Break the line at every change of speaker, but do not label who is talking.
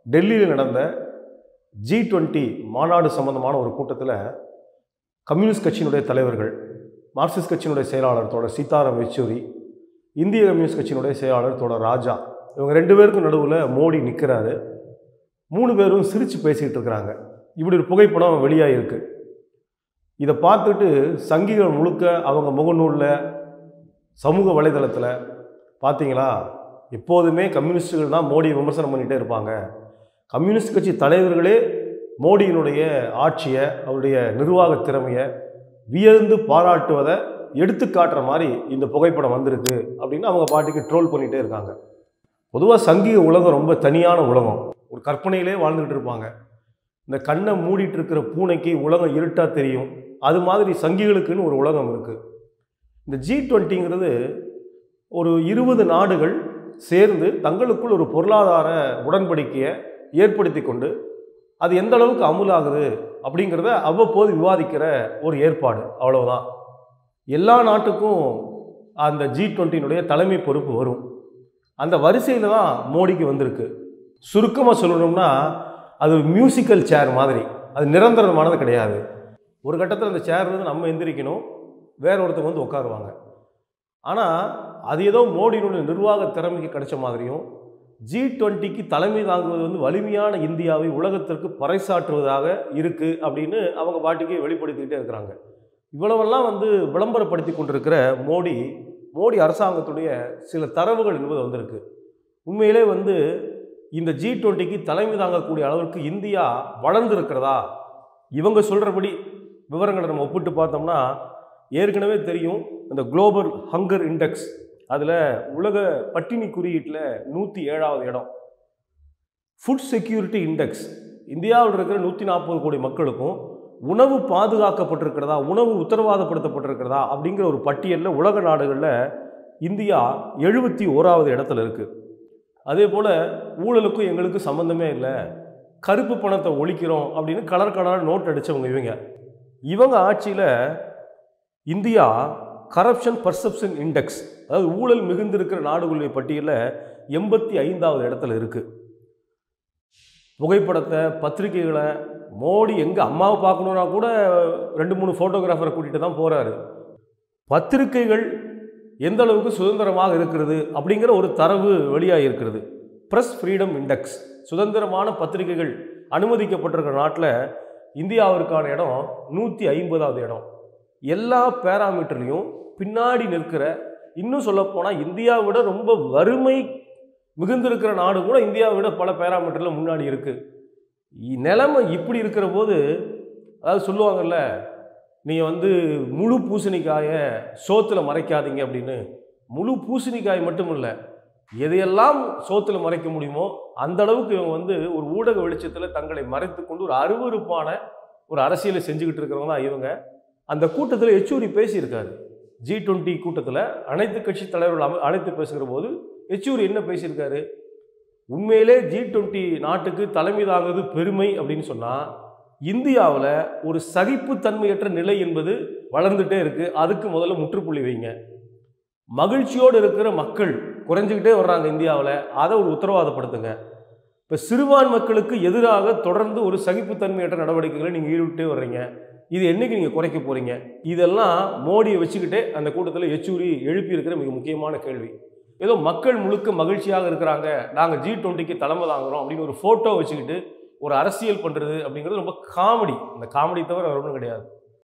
டெல்லியில் நடந்த G twenty மாநாடு சம்பந்தமான ஒரு கூட்டத்தில் கம்யூனிஸ்ட் கட்சியினுடைய தலைவர்கள் மார்க்சிஸ்ட் கட்சியினுடைய செயலாளர் தோழர் சீதாராம் யெச்சூரி இந்திய கம்யூனிஸ்ட் கட்சியினுடைய செயலாளர் தோழர் ராஜா இவங்க ரெண்டு பேருக்கும் நடுவில் மோடி நிற்கிறாரு மூணு பேரும் சிரித்து பேசிக்கிட்டு இருக்கிறாங்க இப்படி ஒரு புகைப்படம் வெளியாகிருக்கு இதை பார்த்துட்டு சங்கிகள் முழுக்க அவங்க முகநூலில் சமூக வலைதளத்தில் பார்த்தீங்களா எப்போதுமே கம்யூனிஸ்டுகள் தான் மோடியை விமர்சனம் பண்ணிகிட்டே இருப்பாங்க கம்யூனிஸ்ட் கட்சி தலைவர்களே மோடியினுடைய ஆட்சியை அவருடைய நிர்வாக திறமையை வியந்து பாராட்டுவதை எடுத்து காட்டுற மாதிரி இந்த புகைப்படம் வந்திருக்கு அப்படின்னு அவங்க பாட்டுக்கு ட்ரோல் பண்ணிகிட்டே இருக்காங்க பொதுவாக சங்கீத உலகம் ரொம்ப தனியான உலகம் ஒரு கற்பனையிலே வாழ்ந்துக்கிட்டு இருப்பாங்க இந்த கண்ணை மூடிட்டு இருக்கிற பூனைக்கு உலகம் இருட்டாக தெரியும் அது மாதிரி சங்கிகளுக்குன்னு ஒரு உலகம் இருக்குது இந்த ஜி டுவெண்ட்டிங்கிறது ஒரு இருபது நாடுகள் சேர்ந்து தங்களுக்குள் ஒரு பொருளாதார உடன்படிக்கையை ஏற்படுத்தி கொண்டு அது எந்த அளவுக்கு அமுலாகுது அப்படிங்கிறத அவ்வப்போது விவாதிக்கிற ஒரு ஏற்பாடு அவ்வளவுதான் எல்லா நாட்டுக்கும் அந்த ஜி டுவெண்ட்டினுடைய தலைமை பொறுப்பு வரும் அந்த வரிசையில் தான் மோடிக்கு வந்திருக்கு சுருக்கமாக சொல்லணும்னா அது ஒரு மியூசிக்கல் சேர் மாதிரி அது நிரந்தரமானது கிடையாது ஒரு கட்டத்தில் அந்த சேர் இருந்து நம்ம எந்திரிக்கணும் வேற ஒருத்தவங்க வந்து உட்காருவாங்க ஆனால் அது ஏதோ மோடியினுடைய நிர்வாக திறமைக்கு கிடைச்ச மாதிரியும் ஜி டுவெண்ட்டிக்கு தலைமை தாங்குவது வந்து வலிமையான இந்தியாவை உலகத்திற்கு பறைசாற்றுவதாக இருக்குது அப்படின்னு அவங்க பாட்டுக்கே வெளிப்படுத்திக்கிட்டே இருக்கிறாங்க இவ்வளவெல்லாம் வந்து விளம்பரப்படுத்தி கொண்டிருக்கிற மோடி மோடி அரசாங்கத்துடைய சில தரவுகள் என்பது வந்திருக்கு உண்மையிலே வந்து இந்த ஜி டுவெண்ட்டிக்கு தலைமை தாங்கக்கூடிய அளவுக்கு இந்தியா வளர்ந்துருக்கிறதா இவங்க சொல்கிறபடி விவரங்களை நம்ம ஒப்பிட்டு பார்த்தோம்னா ஏற்கனவே தெரியும் இந்த குளோபல் ஹங்கர் இண்டெக்ஸ் அதில் உலக பட்டினி குறியீட்டில் நூற்றி ஏழாவது இடம் ஃபுட் செக்யூரிட்டி இண்டெக்ஸ் இந்தியாவில் இருக்கிற நூற்றி நாற்பது கோடி மக்களுக்கும் உணவு பாதுகாக்கப்பட்டிருக்கிறதா உணவு உத்தரவாதப்படுத்தப்பட்டிருக்கிறதா அப்படிங்கிற ஒரு பட்டியலில் உலக நாடுகளில் இந்தியா எழுபத்தி ஓராவது இடத்துல இருக்குது அதே போல் ஊழலுக்கும் எங்களுக்கும் சம்மந்தமே இல்லை கருப்பு பணத்தை ஒழிக்கிறோம் அப்படின்னு கலர் கலர் நோட் அடித்தவங்க இவங்க இவங்க ஆட்சியில் இந்தியா கரப்ஷன் பர்செப்ஷன் இண்டெக்ஸ் அதாவது ஊழல் மிகுந்திருக்கிற நாடுகளுடைய பட்டியலில் எண்பத்தி ஐந்தாவது இடத்துல இருக்குது புகைப்படத்தை பத்திரிகைகளை மோடி எங்கே அம்மாவை பார்க்கணுன்னா கூட ரெண்டு மூணு ஃபோட்டோகிராஃபரை கூட்டிகிட்டு தான் போகிறாரு பத்திரிகைகள் எந்த அளவுக்கு சுதந்திரமாக இருக்கிறது அப்படிங்கிற ஒரு தரவு வெளியாக இருக்கிறது ப்ரெஸ் ஃப்ரீடம் இண்டெக்ஸ் சுதந்திரமான பத்திரிகைகள் அனுமதிக்கப்பட்டிருக்கிற நாட்டில் இந்தியாவிற்கான இடம் நூற்றி ஐம்பதாவது இடம் எல்லா பேராமீட்டர்லையும் பின்னாடி நிற்கிற இன்னும் சொல்லப்போனால் இந்தியாவை விட ரொம்ப வறுமை மிகுந்திருக்கிற நாடு கூட இந்தியாவை விட பல பேராமீட்டரில் முன்னாடி இருக்குது நிலைமை இப்படி இருக்கிற போது அதாவது சொல்லுவாங்கல்ல நீங்கள் வந்து முழு பூசணிக்காயை சோத்தில் மறைக்காதீங்க அப்படின்னு முழு பூசணிக்காய் மட்டும் இல்லை எதையெல்லாம் சோத்தில் மறைக்க முடியுமோ அந்த அளவுக்கு இவங்க வந்து ஒரு ஊடக வெளிச்சத்தில் தங்களை மறைத்து கொண்டு ஒரு அருவறுப்பான ஒரு அரசியலை செஞ்சுக்கிட்டு இருக்கிறவங்க தான் இவங்க அந்த கூட்டத்தில் யெச்சூரி பேசியிருக்காரு ஜி டுவெண்ட்டி கூட்டத்தில் அனைத்து கட்சி தலைவர்கள் அமை அழைத்து பேசுகிற போது யெச்சூரி என்ன பேசியிருக்காரு உண்மையிலே ஜி டுவெண்ட்டி நாட்டுக்கு தலைமை தாங்குவது பெருமை அப்படின்னு சொன்னால் இந்தியாவில் ஒரு சகிப்புத்தன்மையற்ற நிலை என்பது வளர்ந்துட்டே இருக்குது அதுக்கு முதல்ல முற்றுப்புள்ளி வைங்க மகிழ்ச்சியோடு இருக்கிற மக்கள் குறைஞ்சிக்கிட்டே வர்றாங்க இந்தியாவில் அதை ஒரு உத்தரவாதப்படுத்துங்க இப்போ சிறுபான் மக்களுக்கு எதிராக தொடர்ந்து ஒரு சகிப்புத்தன்மையற்ற நடவடிக்கைகளை நீங்கள் ஈடுபட்டே வர்றீங்க இது என்னைக்கு நீங்கள் குறைக்க போகிறீங்க இதெல்லாம் மோடியை வச்சுக்கிட்டே அந்த கூட்டத்தில் எச்சூரி எழுப்பி இருக்கிற மிக முக்கியமான கேள்வி ஏதோ மக்கள் முழுக்க மகிழ்ச்சியாக இருக்கிறாங்க நாங்கள் ஜி டுவெண்ட்டிக்கு தலைமை தாங்குறோம் அப்படின்னு ஒரு ஃபோட்டோ வச்சுக்கிட்டு ஒரு அரசியல் பண்ணுறது அப்படிங்கிறது ரொம்ப காமெடி இந்த காமெடி தவிர வேறு ஒன்றும் கிடையாது